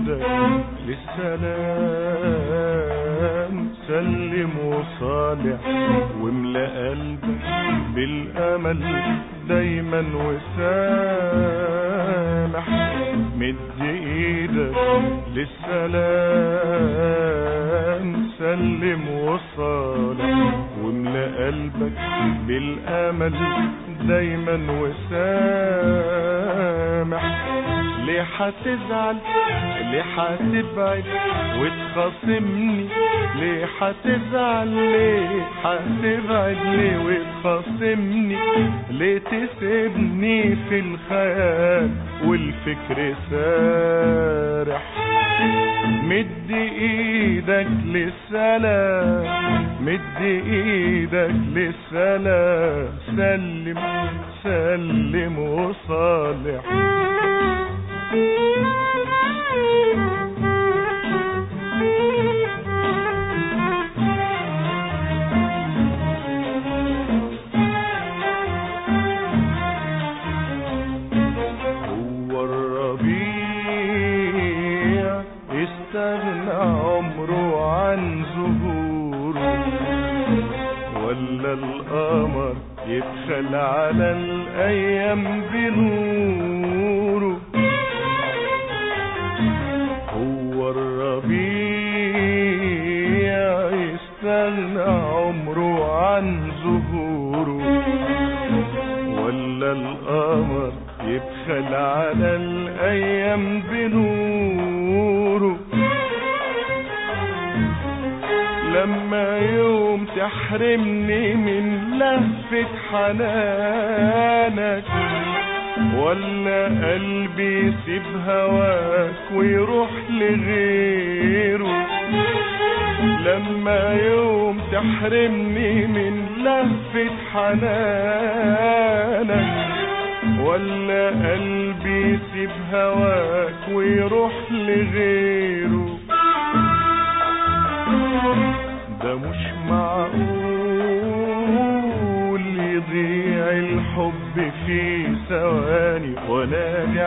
ايدك للسلام سلم وصالح واملأ قلبك بالامل دايما وسامح مد ايدك للسلام سلم وصالح واملأ قلبك بالامل دايما وسامح ليه هتزعل ليه هتبعد وتخاصمني ليه هتزعل ليه هتبعد ليه وتخاصمني ليه تسيبني في الخيال والفكر سارح مد ايدك للسلام مد ايدك للسلام سلم سلم وصالح هو الربيع استغنى عمره عن زهوره ولا القمر يدخل على الايام بنوره هو الربيع يستغنى عمره عن زهوره ولا القمر يبخل على الايام بنوره لما يوم تحرمني من لهفة حنانك ولا قلبي يسيب هواك ويروح لغيره لما يوم تحرمني من لهفة حنانك ولا قلبي يسيب هواك ويروح لغيره ده مش معقول يضيع الحب في ثواني وانادي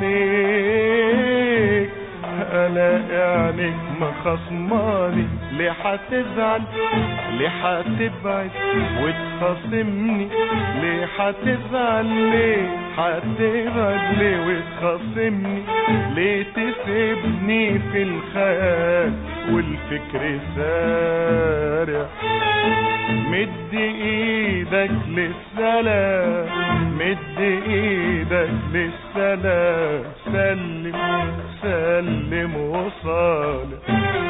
عليك الاقي عينيك مخصماني ليه هتزعل ليه هتبعد وتخاصمني ليه هتزعل ليه هتبعد ليه وتخاصمني ليه تسيبني في الخيال والفكر سارع مد ايدك للسلام مد ايدك للسلام سلم سلم وصالح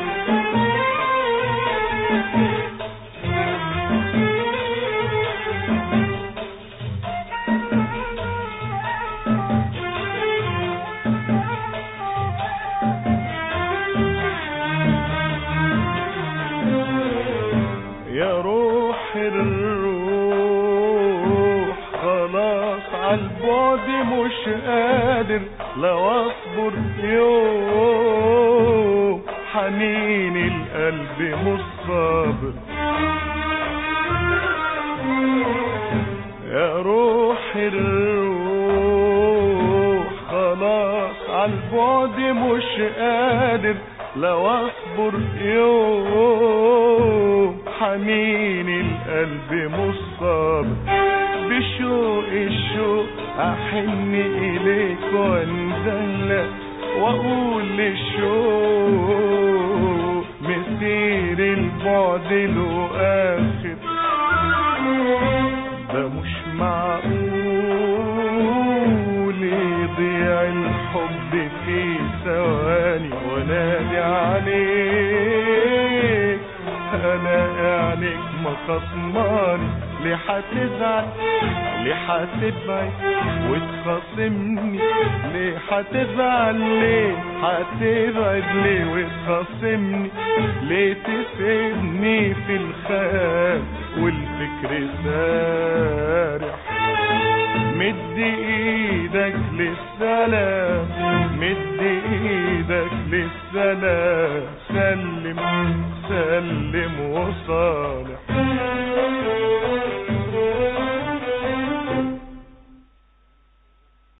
يا روح الروح خلاص عالبعد مش قادر لو اصبر يوم حنين القلب مش صابر يا روح الروح خلاص عالبعد مش قادر لو اصبر يوم حنين القلب مصاب بشوق الشوق احن اليك وانزلك واقول للشوق مسير البعد له اخر ده مش معقول يضيع الحب في ثواني وانادي عليك انا عينيك مخصماني ليه هتزعل ليه هتبعد وتخاصمني ليه هتزعل ليه هتبعد ليه وتخاصمني ليه تسيبني في الخيال والفكر سارح مد ايدك للسلام مد ايدك للسلام سلم سلم وصالح